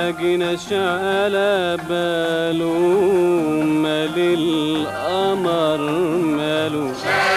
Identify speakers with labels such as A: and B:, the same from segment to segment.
A: ما جيناش على باله مال القمر ماله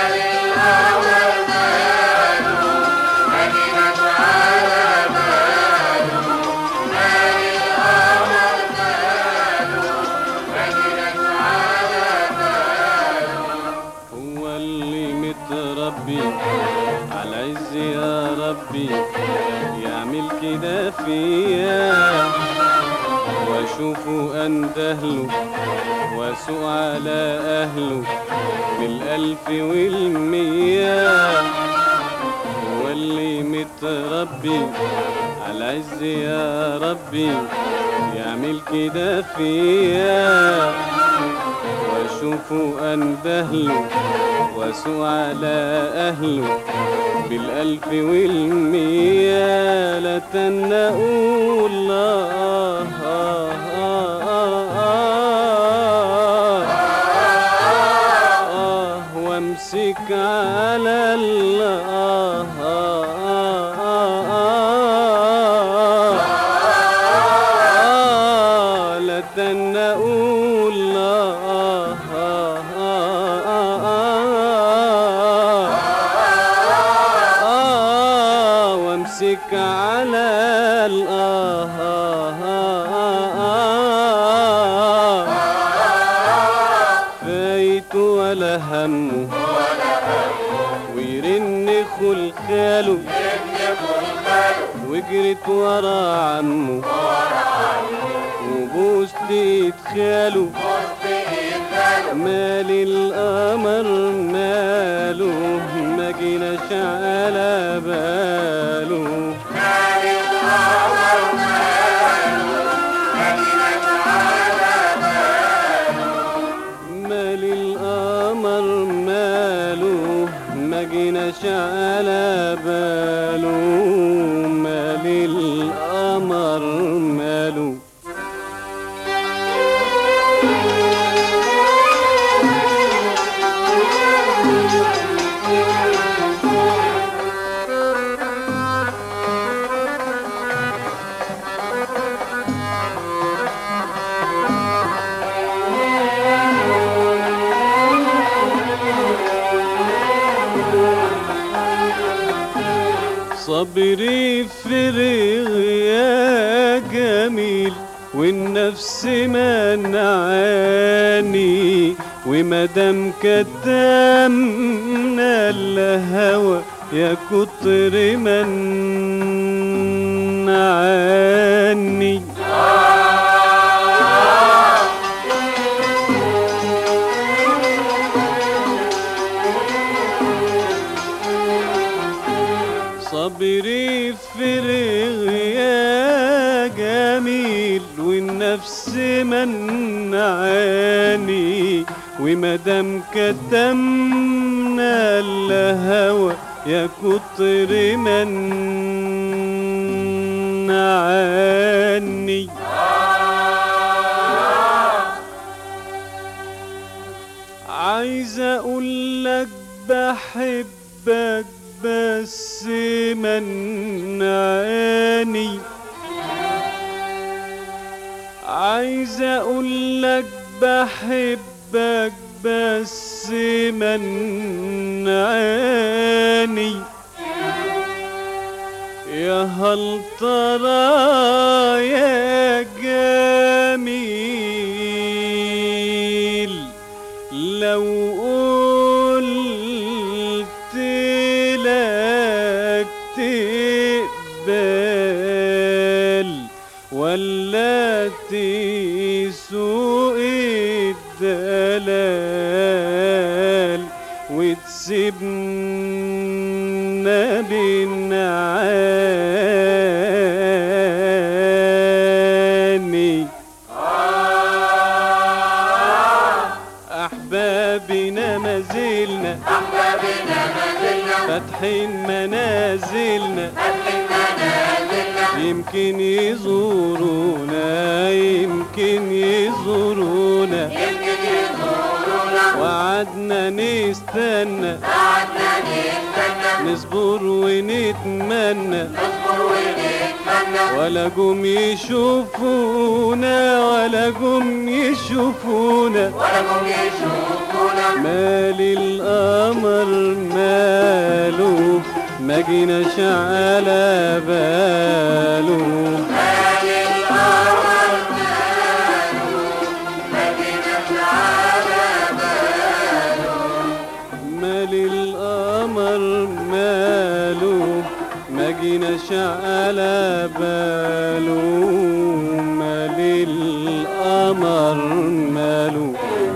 A: هو اللي متربي على عز يا ربي يعمل كده فيا واشوفه اندهله واسوق على اهله بالالف والمية هو اللي متربي على عز يا ربي يعمل كده فيا واشوفه اندهله واسوق على اهله بالالف والمية لا تنقوا الله آه وامسك على الله آه لا تنقوا الله آه وامسك على الآه فايت ولا همه ويرن خلخاله وجرت ورا عمه وبوست خاله مال القمر ماله ما جيناش على باله مال القمر ماله ما جيناش على باله مال القمر ماله صبري فرغ يا جميل والنفس منعاني ومدام كتمنا الهوى يا كتر منعاني صبري فرغ يا جميل والنفس منعاني ومدام كتمنا الهوى يا كتر منعاني عايز اقول لك بحبك بس منعاني عايز اقول لك بحبك بس منعاني يا هل ترى يا جميل لو قلت لك تقبل ولا تسوق الدلال وتسيبنا بالنعاني أحبابنا ما زلنا فاتحين منازلنا يمكن يزورونا يمكن يزورونا وعدنا قعدنا نستنى
B: قعدنا نستنى
A: نصبر ونتمنى
B: نصبر ونتمنى
A: ولا جم يشوفونا ولا جم يشوفونا
B: ولا جم يشوفونا
A: مال القمر ماله ما جيناش على باله
B: مال القمر ماله ما جيناش على باله
A: مال القمر ماله ما جيناش على باله مال القمر ماله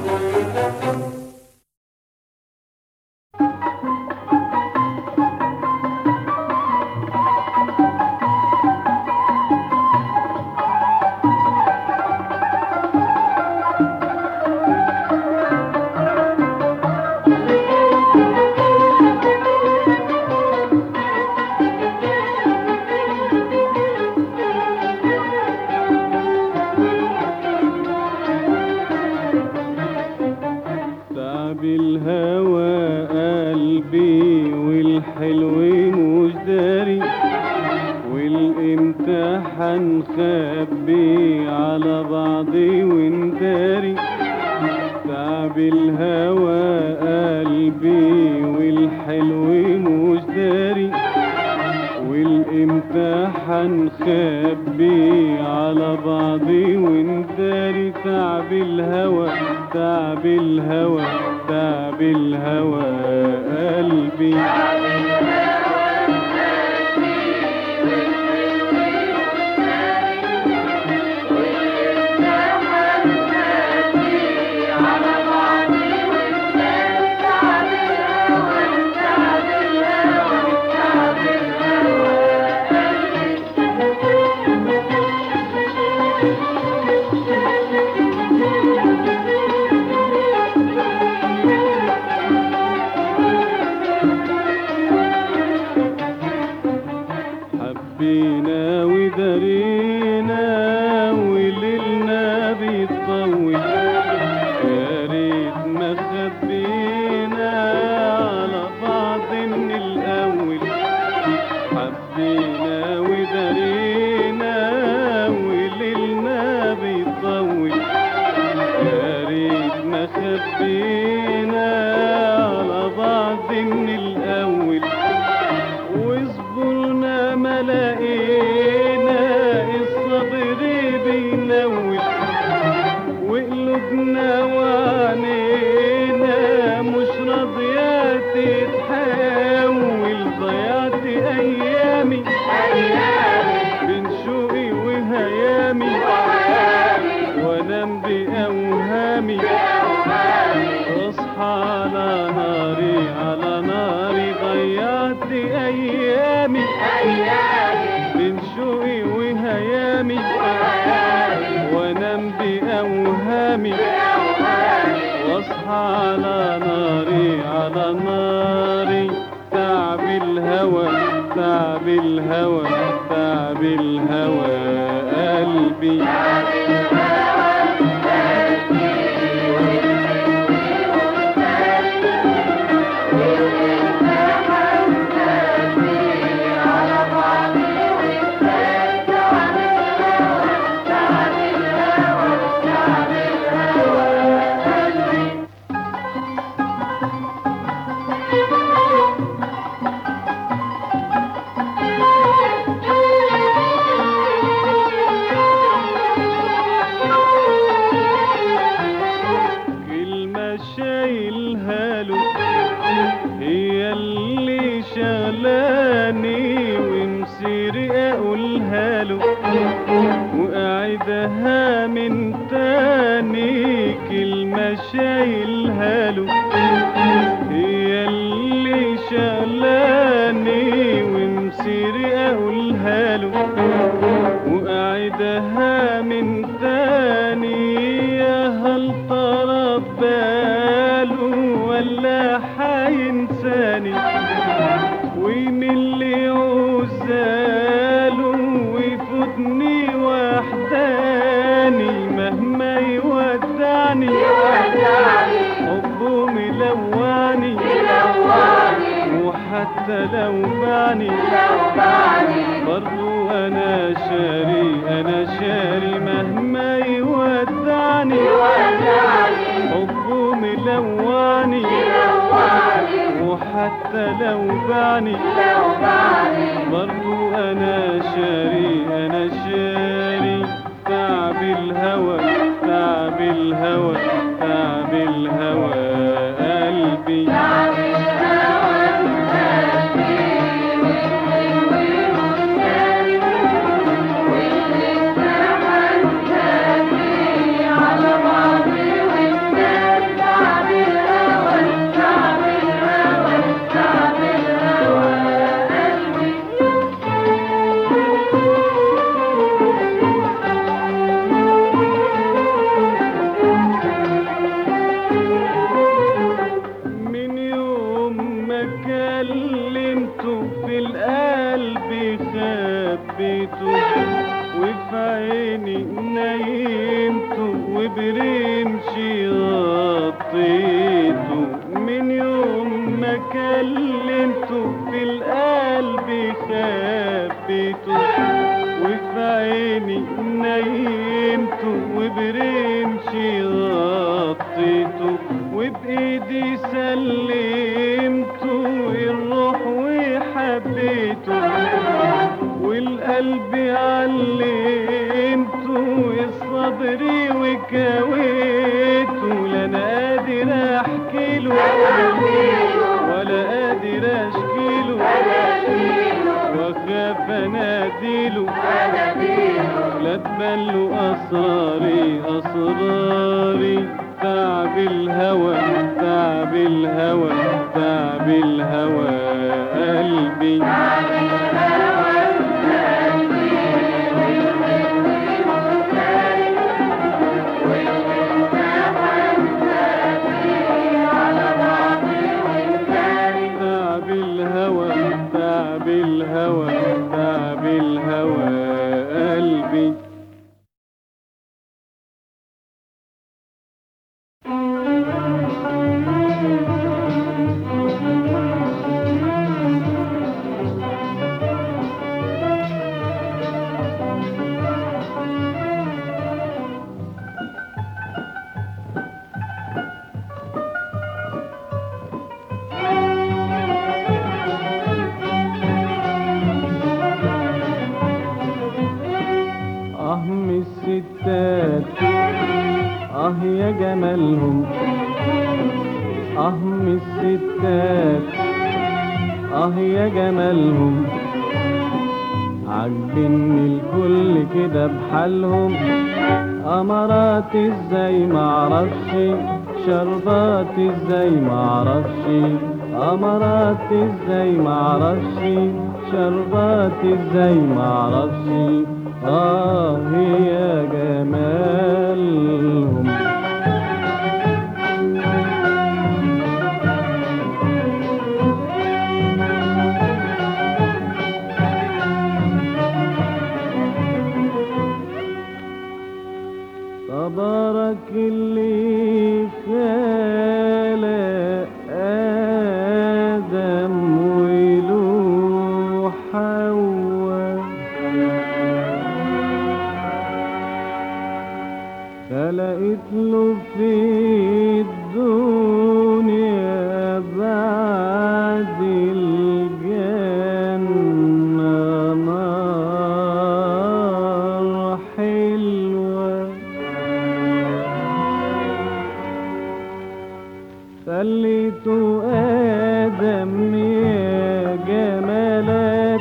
A: تعب الهوى قلبي والحلو مش داري والامتحان خبي على بعضي ونداري تعب الهوى قلبي والحلو مش داري والامتحان خبي على بعضي ونداري تعب الهوى تعب الهوى تعب الهوى قلبي حبينا ودارينا وليلنا بيطول يا ريت ما خبينا على بعض من الاول حبينا ودارينا وليلنا بيطول يا ريت ما خبينا على بعض من الاول وصبرنا ما لقينا الصبر بينول وقلوبنا وعنينا مش راضية تتحول ضيعت أيامي بين شوقي وهيامي وانام بأوهامي واصحى على ناري على ناري ضيعت ايامي بين شوقي وهيامي وانام باوهامي واصحى على ناري على ناري تعب الهوى تعب الهوى تعب الهوى قلبي كلمة شايلها له هي اللي شغلاني ومسير اقولها له واعدها من تاني كلمة شايلها له هي اللي شغلاني ومسير اقولها له واعدها من تاني يا هل ترى باله ولا حينساني ومن اللي عزاله ويفوتني وحداني مهما يودعني حبه ملون باعني
B: لو بعني
A: برضو انا شاري انا شاري مهما يودعني
B: يودعني
A: حبه ملوعني
B: يلوعني
A: وحتى لو باعني
B: لو بعني
A: برضو انا شاري انا شاري تعب الهوى تعب الهوى تعب الهوى قلبي من يوم ما كلمته في القلب خبيته وفي عيني نيمته وبرمشي غطيته من يوم ما كلمته في القلب خبيته وفي عيني نيمته وبرمشي غطيته وبايدي سلمته الروح وحبيته والقلب علمته الصبر وكويته لا انا قادر احكي له ولا قادر اشكي له واخاف اناديله لا تبلوا اسراري اسراري تعب الهوى تعب الهوى تعب الهوى قلبي تعب الهوى تعب الهوى تعب الهوى قلبي اه من الستات اه يا جمالهم اه من الستات اه يا جمالهم عاجبني الكل كده بحالهم امارات ازاي معرفش شربات ازاي معرفش امارات ازاي معرفش شربات ازاي معرفش اه يا جمالهم تبارك اللي خلق آدم وله حواء خلقت له في الدنيا بعد الجنة نار حلوة خليته آدم يا جمالات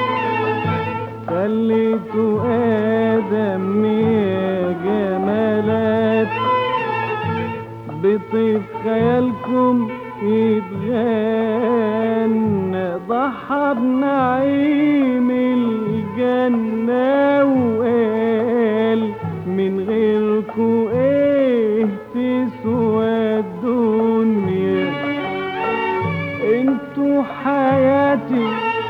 A: خليته آدم يا جمالات بطيف خيالكم يتغنى ضحى بنعيم الجنة وقال من غيركو ايه تسوى الدنيا انتوا حياتي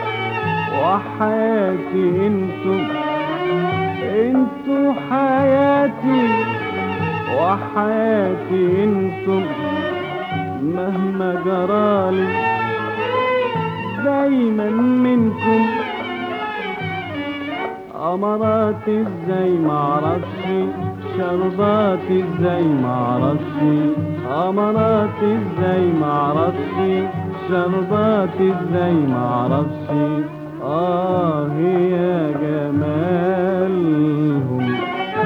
A: وحياتي انتوا انتوا حياتي وحياتي انتم مهما جرالي دايما منكم أمرات ازاي معرفش شربات ازاي معرفش أمرات ازاي معرفش شربات ازاي معرفش آه يا جمالهم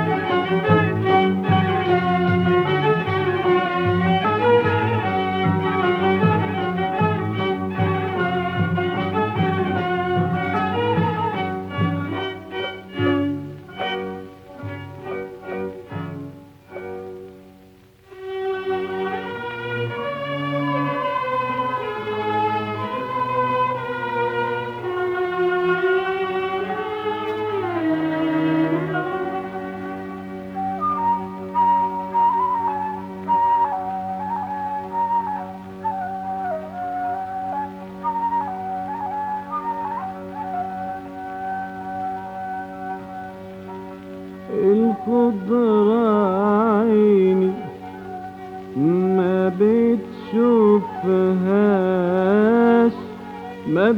A: الخضرة عيني ما بتشوفهاش ما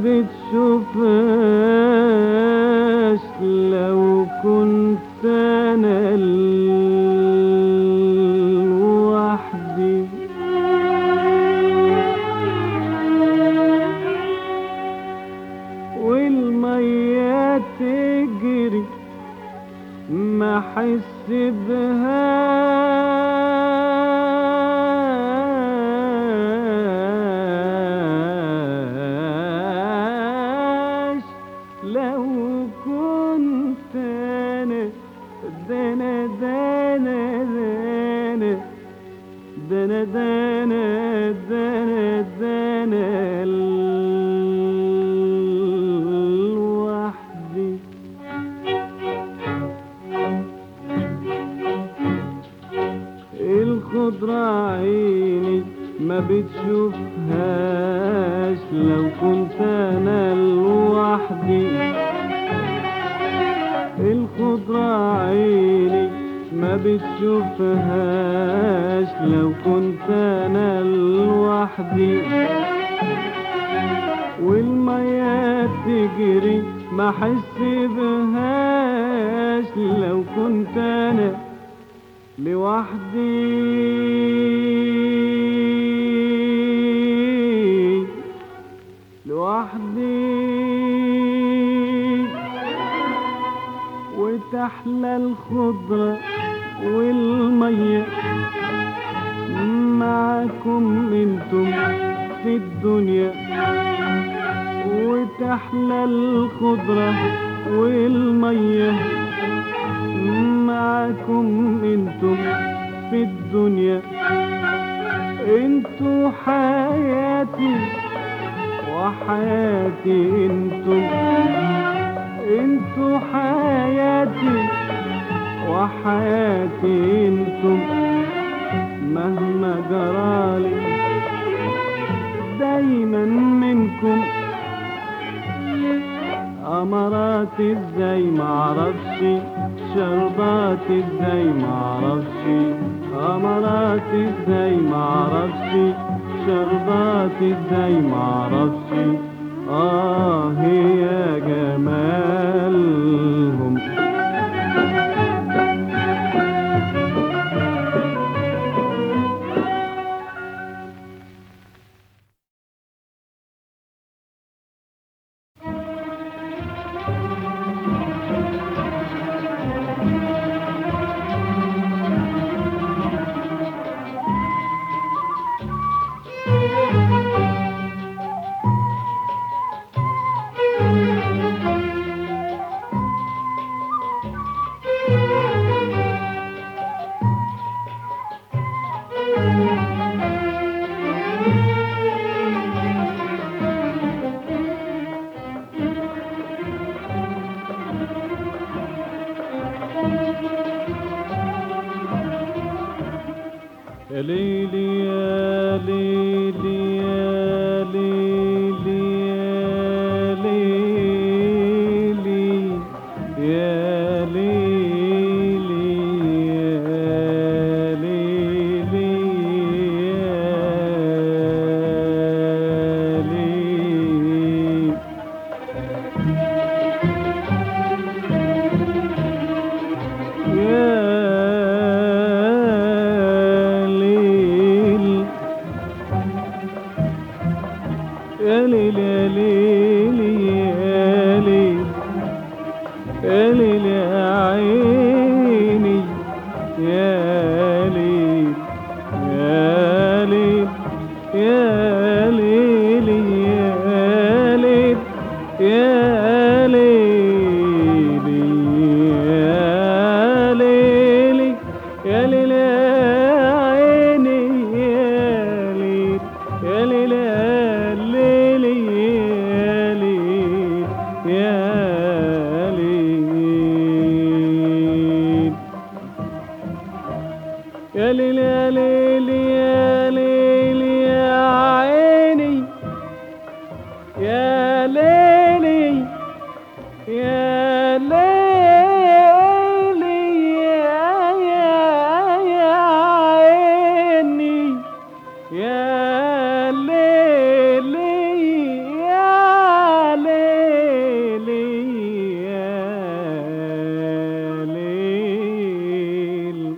A: بتشوفهاش لو كنت انا لوحدي والمية تجري ما احس بهاش لو كنت انا دنا دنا دنا دنا دنا دنا دنا لوحدي الخضرة عيني ما بتشوفهاش لو كنت انا لوحدي الخضرة عيني ما بتشوفهاش لو كنت انا لوحدي والمية تجري ما احس بهاش لو كنت انا لوحدي لوحدي وتحلى الخضرة والمية معاكم انتم في الدنيا وتحلى الخضرة والمية معاكم انتم في الدنيا انتوا حياتي وحياتي انتم انتوا حياتي وحياتي انتم مهما جرالي دايما منكم امرات ازاي معرفش شربات ازاي معرفش امرات ازاي معرفش شربات ازاي معرفش اه يا جمالهم يا ليلي يا ليلي يا ليلي يا ليلي يا ليلي يا ليلي يا يا ليلي يا ليلي يا ليلي يا عيني يا ليل يا ليل يا ليلي يا ليل يا ليل يا ليل يا ليل يا ليل يا عيني يا ليلي يا ليلي يا يا يا عيني يا ليلي يا ليلي يا ليل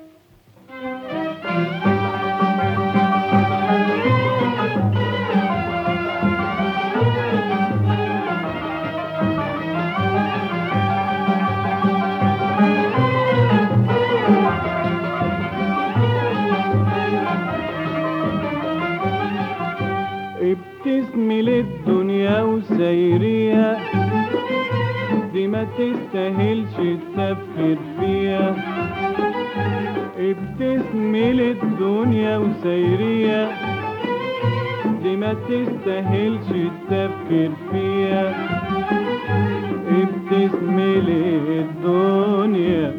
A: ابتسمي للدنيا وسيريها دي ما تستاهلش تفكر فيها ابتسمي للدنيا وسيريها دي ما تستاهلش تفكر فيها ابتسمي للدنيا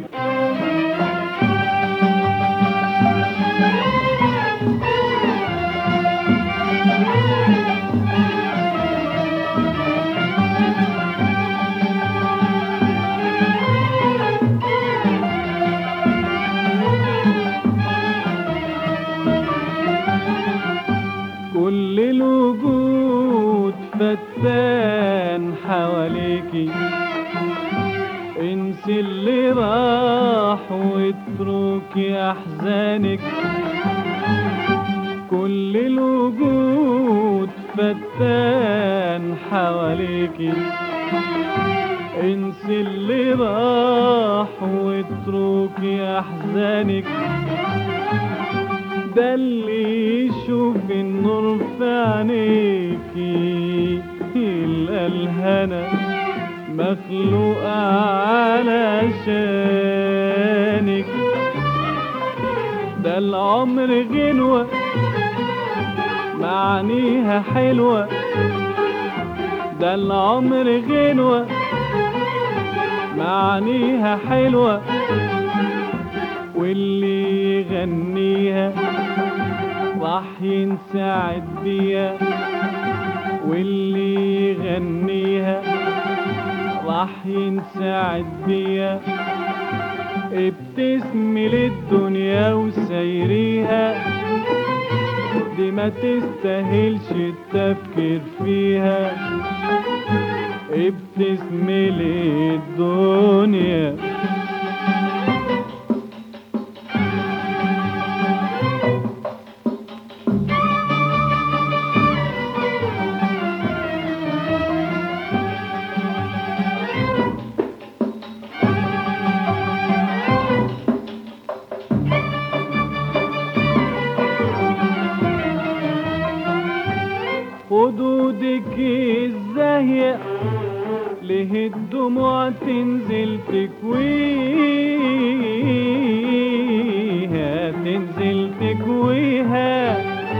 A: كل الوجود فتان حواليكي انسي اللي راح واتركي احزانك كل الوجود فتان حواليكي انسي اللي راح واتركي احزانك ده اللي يشوف النور في عينيكي يلقى الهنا مخلوق علشانك ده العمر غنوة معانيها حلوة ده العمر غنوة معانيها حلوة واللي يغنيها راح ينسعد بيها واللي يغنيها راح ينسعد بيها ابتسمي للدنيا وسيريها دي ما تستاهلش التفكير فيها ابتسمي للدنيا خدودك الزاهية ليه الدموع تنزل تكويها تنزل تكويها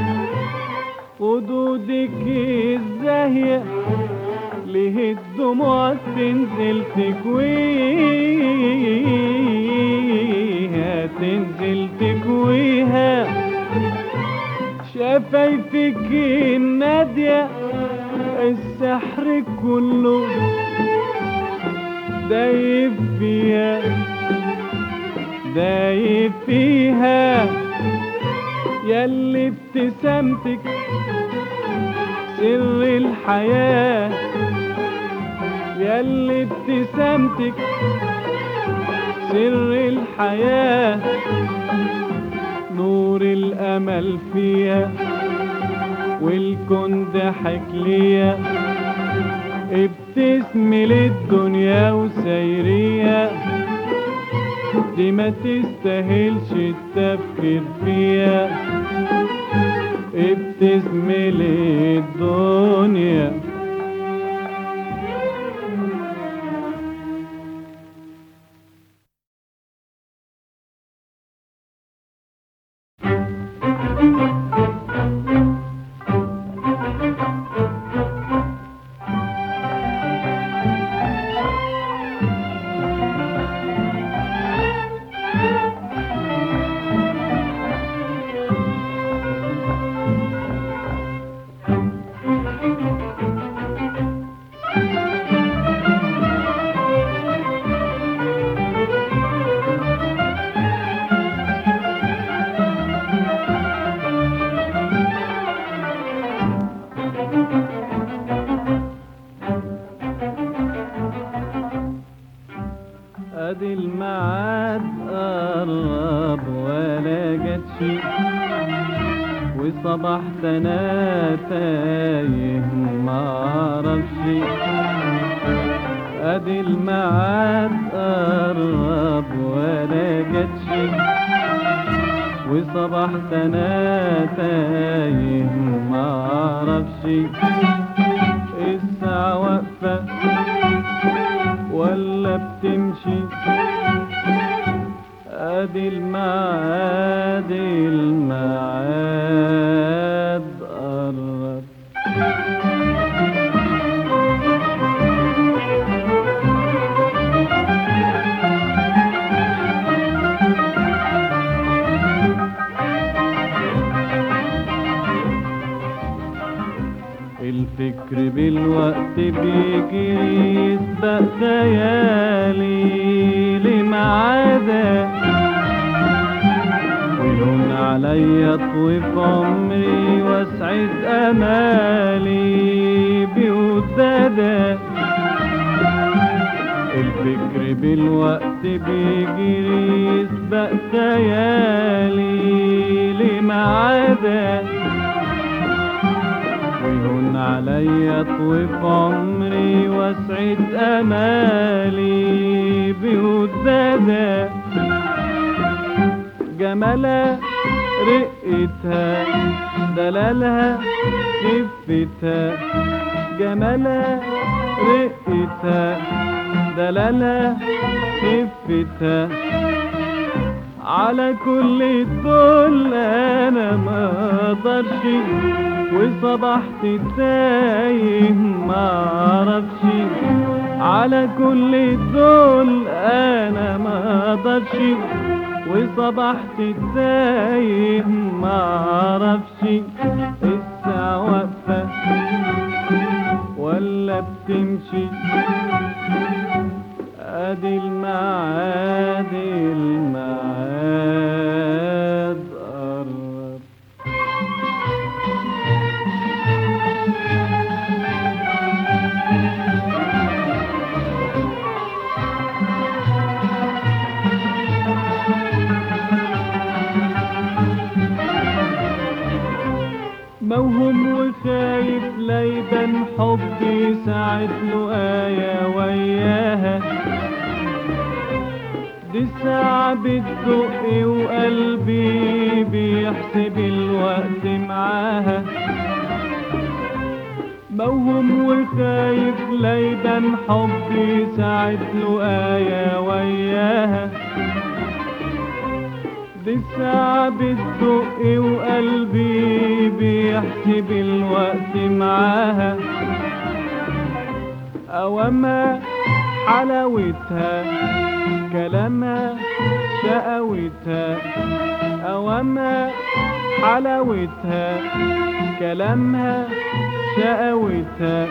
A: خدودك الزاهية ليه الدموع تنزل تكويها تنزل تكويها شفايفك النادية السحر كله دايب فيها دايب فيها ياللي ابتسامتك سر الحياة ياللي ابتسامتك سر الحياة نور الأمل فيها والكون ضحك ليا ابتسمي للدنيا وسيريها دي ما تستاهلش التفكير فيها ابتسمي للدنيا ادي الميعاد قرب ولا جاتش وصبحت انا تايه معرفش ادي الميعاد قرب ولا جاتش وصبحت انا تايه معرفش الساعة واقفة ولا بتمشي ادي الميعاد الميعاد قرب الفكر بالوقت بيجي يسبق خيالي لمعادة ويهون عليا طويف عمري واسعد امالي بودادة الفكر بالوقت بيجي يسبق خيالي لمعادة ويهون عليا طويف عمري واسعد امالي بودادة جمالها رقتها دلالها خفتها جمالها رقتها دلالها خفتها على كل دول انا ما اقدرش وصبحت تايه ما اعرفش على كل دول انا ما اقدرش وصبحت تايه ما اعرفش الساعة واقفة ولا بتمشي ادي الميعاد الميعاد قرب موهوم وخايف لا يبان حبي ساعة لقايا وياها دي الساعة بتدق وقلبي بيحسب الوقت معاها موهوم وخايف لا يبان حبي ساعة لقايا وياها دي الساعة بتدق وقلبي بيحسب الوقت معاها أوامها حلاوتها كلامها شقاوتها أوامها حلاوتها كلامها شقاوتها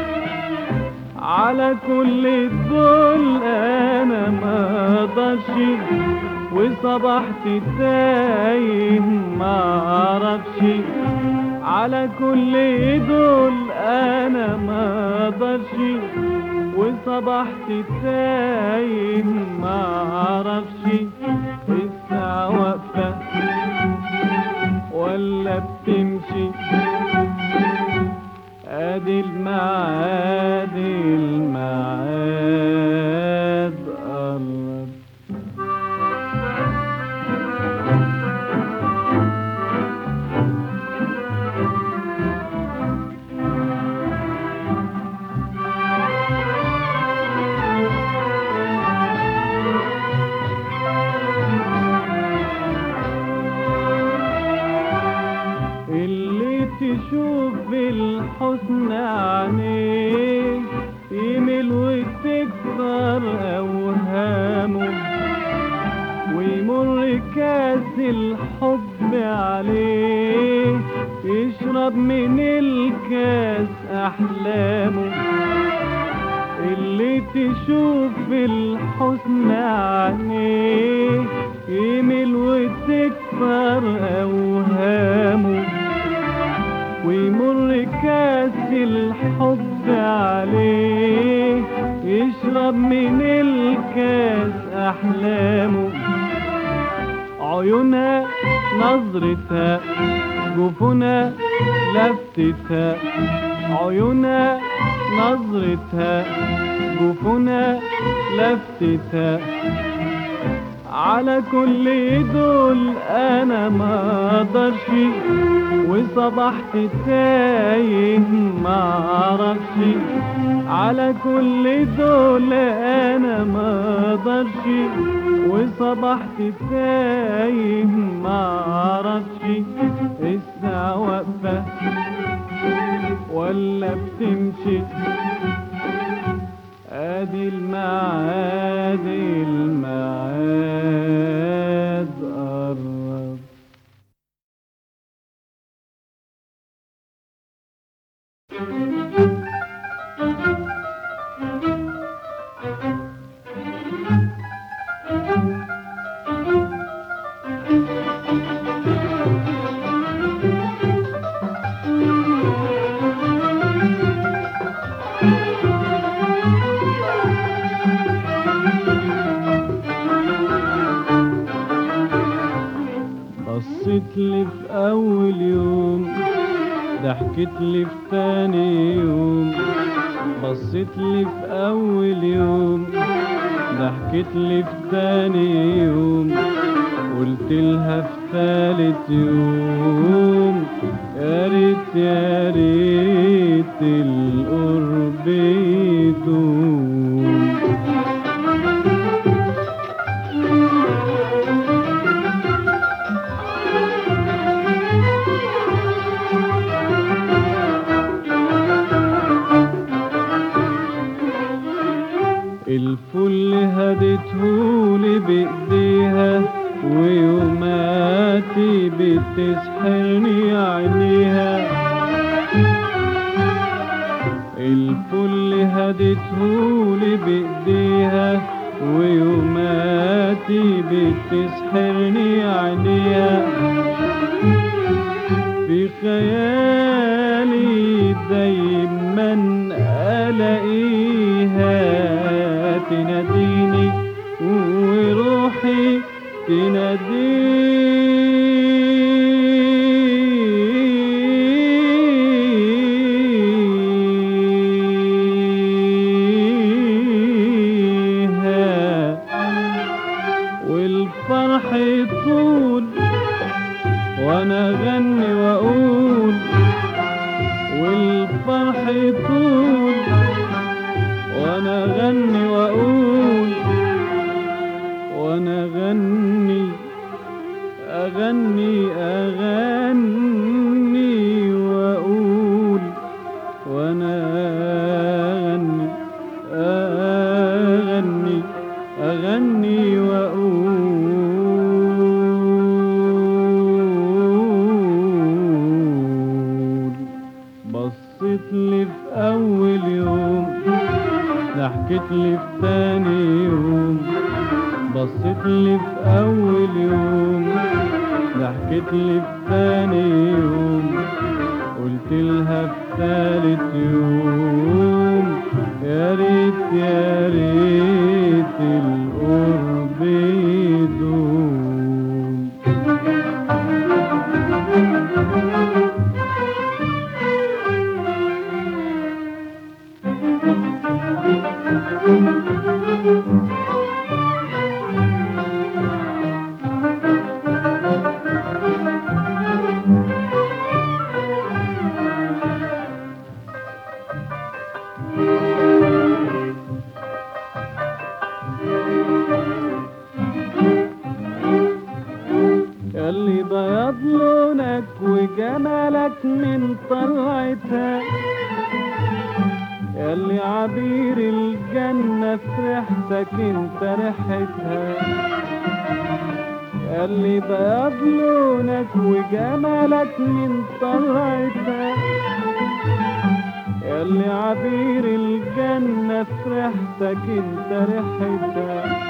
A: على كل دول انا ما اقدرش وصبحت تايه ما اعرفش على كل دول انا ما اقدرش وصبحت تايه ما اعرفش الساعة واقفة ولا بتمشي ادي الميعاد الميعاد قرب اللي تشوف بالحسن عينيه يميل وتكثر اوهامه ويمر كاس الحب عليه يشرب من الكاس احلامه اللي تشوف الحسن عينيه يميل وتكثر اوهامه ويمر كاس الحب عليه يشرب تشرب من الكاس أحلامه عيونها نظرتها جفونها لفتها عيونها نظرتها جفونها لفتها على كل دول انا ما اقدرش وصبحت تايه ما اعرفش على كل دول انا ما اقدرش وصبحت تايه ما اعرفش الساعة واقفة ولا بتمشي ادي الميعاد الميعاد قرب بصيت لي في اول يوم ضحكت لي في تاني يوم بصيت لي في اول يوم ضحكت لي في تاني يوم قلت لها في ثالث يوم يا ريت يا ريت القرب يدوم الفل هديتهولي بايديها ويوماتي بتسحرني عينيها الفل هديتهولي بايديها ويوماتي بتسحرني عينيها في خيالي دايما الاقيها تناديني وروحي تناديها والفرح يطول وانا اغني واقول والفرح يطول وانا اغني واقول وانا اغني اغني اغني واقول وانا اغني اغني اغني واقول بصيت لي في اول يوم ضحكت لي في تاني يوم بصيت لي في اول يوم ضحكت لي في تاني يوم قلت لها في تالت يوم يا ريت يا ريت القرب يدوم اللي بيض لونك وجمالك من طلعتها اللي عبير الجنة في ريحتك انت ريحتها اللي بيض لونك وجمالك من طلعتها اللي عبير الجنة في ريحتك انت ريحتها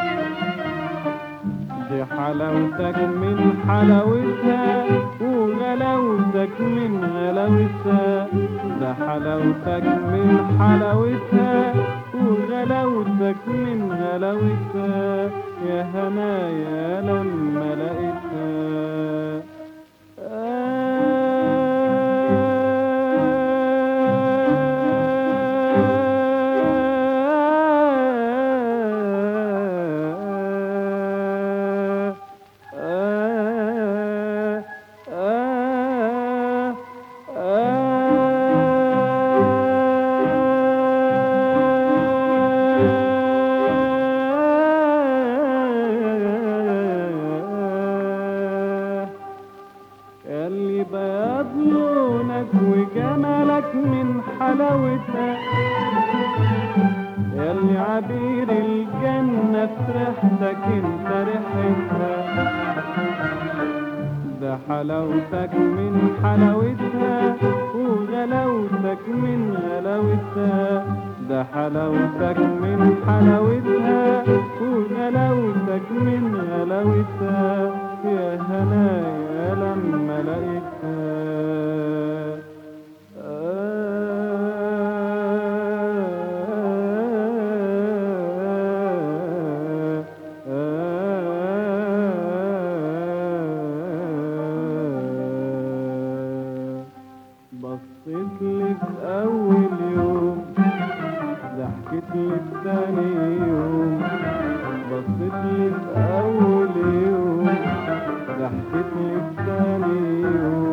A: دي حلاوتك من حلاوتها وغلاوتك من غلاوتها ده حلاوتك من حلاوتها وغلاوتك غلاوتك من غلاوتها يا هنايا لما لقيتها اللي بياض لونك وجمالك من حلاوتها ياللي عبير الجنة في ريحتك انت ريحتها ده حلاوتك من حلاوتها وغلاوتك من غلاوتها ده حلاوتك من حلاوتها وغلاوتك من غلاوتها يا هنايا لما لقيتها بصيت لي في أول يوم ضحكت لي في تاني يوم بصيت لي في أول يوم ضحكت لي في تاني يوم